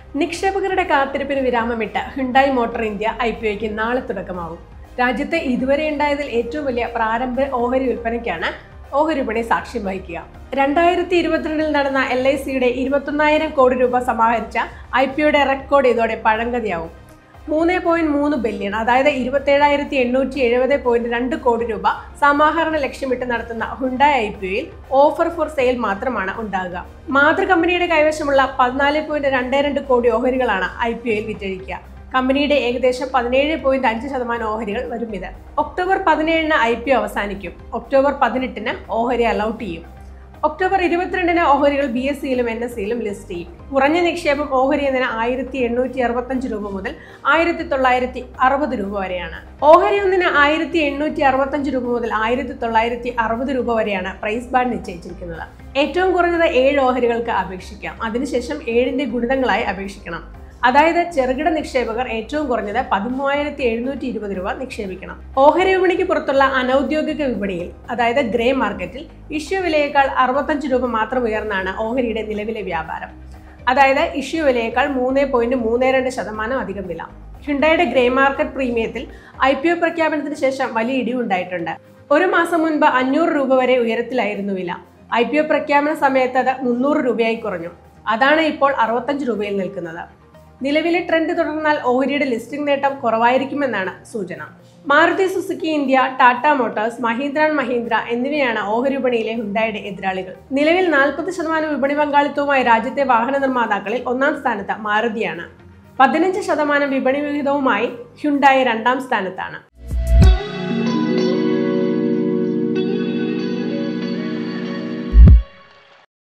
നിക്ഷേപകരുടെ കാത്തിരിപ്പിന് വിരാമമിട്ട് Hyundai Motor India I P ഒയ്ക്ക് നാളെ തുടക്കമാവും രാജ്യത്ത് ഇതുവരെ ഉണ്ടായതിൽ ഏറ്റവും വലിയ പ്രാരംഭ ഓഹരി വിൽപ്പനയ്ക്കാണ് ഓഹരി വിപണി സാക്ഷ്യം വഹിക്കുക രണ്ടായിരത്തി ഇരുപത്തിരണ്ടിൽ നടന്ന എൽ ഐ സിയുടെ ഇരുപത്തൊന്നായിരം കോടി രൂപ സമാഹരിച്ച ഐ പി ഒയുടെ റെക്കോർഡ് ഇതോടെ പഴങ്കതിയാവും മൂന്ന് പോയിന്റ് മൂന്ന് ബില്യൺ അതായത് ഇരുപത്തേഴായിരത്തി എണ്ണൂറ്റി എഴുപത് പോയിന്റ് രണ്ട് കോടി രൂപ സമാഹരണ ലക്ഷ്യമിട്ട് നടത്തുന്ന ഹുണ്ടായ ഐ പി ഒയിൽ ഓഫർ ഫോർ സെയിൽ മാത്രമാണ് ഉണ്ടാകുക മാതൃ കമ്പനിയുടെ കൈവശമുള്ള പതിനാല് പോയിന്റ് രണ്ട് രണ്ട് കോടി ഓഹരികളാണ് ഐ പി ഒയിൽ വിറ്റഴിക്കുക കമ്പനിയുടെ ഏകദേശം പതിനേഴ് പോയിന്റ് അഞ്ച് ശതമാനം ഓഹരികൾ വരും ഇത് ഒക്ടോബർ പതിനേഴിന് ഐ പി ഒ അവസാനിക്കും ഒക്ടോബർ പതിനെട്ടിന് ഓഹരി അലൗട്ട് ചെയ്യും ഒക്ടോബർ ഇരുപത്തിരണ്ടിന് ഓഹരികൾ ബി എസ് സിയിലും എൻ എസ് സിയിലും ലിസ്റ്റ് ചെയ്യും കുറഞ്ഞ നിക്ഷേപം ഓഹരി എന്നതിന് ആയിരത്തി എണ്ണൂറ്റി അറുപത്തഞ്ച് രൂപ മുതൽ ആയിരത്തി തൊള്ളായിരത്തി അറുപത് രൂപ വരെയാണ് ഓഹരി ഒന്നിന് ആയിരത്തി എണ്ണൂറ്റി അറുപത്തഞ്ച് രൂപ മുതൽ ആയിരത്തി തൊള്ളായിരത്തി അറുപത് രൂപ വരെയാണ് പ്രൈസ് ബാൻഡ് നിശ്ചയിച്ചിരിക്കുന്നത് ഏറ്റവും കുറഞ്ഞത് ഏഴ് ഓഹരികൾക്ക് അപേക്ഷിക്കാം അതിനുശേഷം ഏഴിന്റെ ഗുണിതങ്ങളായി അപേക്ഷിക്കണം അതായത് ചെറുകിട നിക്ഷേപകർ ഏറ്റവും കുറഞ്ഞത് പതിമൂവായിരത്തി എഴുന്നൂറ്റി ഇരുപത് രൂപ നിക്ഷേപിക്കണം ഓഹരി വിപണിക്ക് പുറത്തുള്ള അനൌദ്യോഗിക വിപണിയിൽ അതായത് ഗ്രേ മാർക്കറ്റിൽ ഇഷ്യൂ വിലയേക്കാൾ അറുപത്തഞ്ച് രൂപ മാത്രം ഉയർന്നാണ് ഓഹരിയുടെ നിലവിലെ വ്യാപാരം അതായത് ഇഷ്യൂ വിലയേക്കാൾ മൂന്ന് പോയിന്റ് മൂന്ന് രണ്ട് ശതമാനം അധികം വില ഹ്യുണ്ടായുടെ ഗ്രേ മാർക്കറ്റ് പ്രീമിയത്തിൽ ഐ പി ഒ പ്രഖ്യാപനത്തിന് ശേഷം വലിയ ഇടിവുണ്ടായിട്ടുണ്ട് ഒരു മാസം മുൻപ് അഞ്ഞൂറ് രൂപ വരെ ഉയരത്തിലായിരുന്നു വില ഐ പി ഒ പ്രഖ്യാപന സമയത്ത് അത് മുന്നൂറ് രൂപയായി കുറഞ്ഞു അതാണ് ഇപ്പോൾ അറുപത്തഞ്ച് രൂപയിൽ നിൽക്കുന്നത് നിലവിലെ ട്രെൻഡ് തുടർന്നാൽ ഓഹരിയുടെ ലിസ്റ്റിംഗ് നേട്ടം കുറവായിരിക്കുമെന്നാണ് സൂചന Maruti Suzuki India Tata Motors Mahindra and Mahindra എന്നിവയാണ് ഓഹരി വിപണിയിലെ ഹുണ്ടായുടെ എതിരാളികൾ നിലവിൽ നാൽപ്പത് ശതമാനം വിപണി പങ്കാളിത്തവുമായി രാജ്യത്തെ വാഹന നിർമ്മാതാക്കളിൽ ഒന്നാം സ്ഥാനത്ത് മാരുതിയാണ് പതിനഞ്ച് ശതമാനം വിപണി വിഹിതവുമായി ഹ്യുണ്ടായി രണ്ടാം സ്ഥാനത്താണ്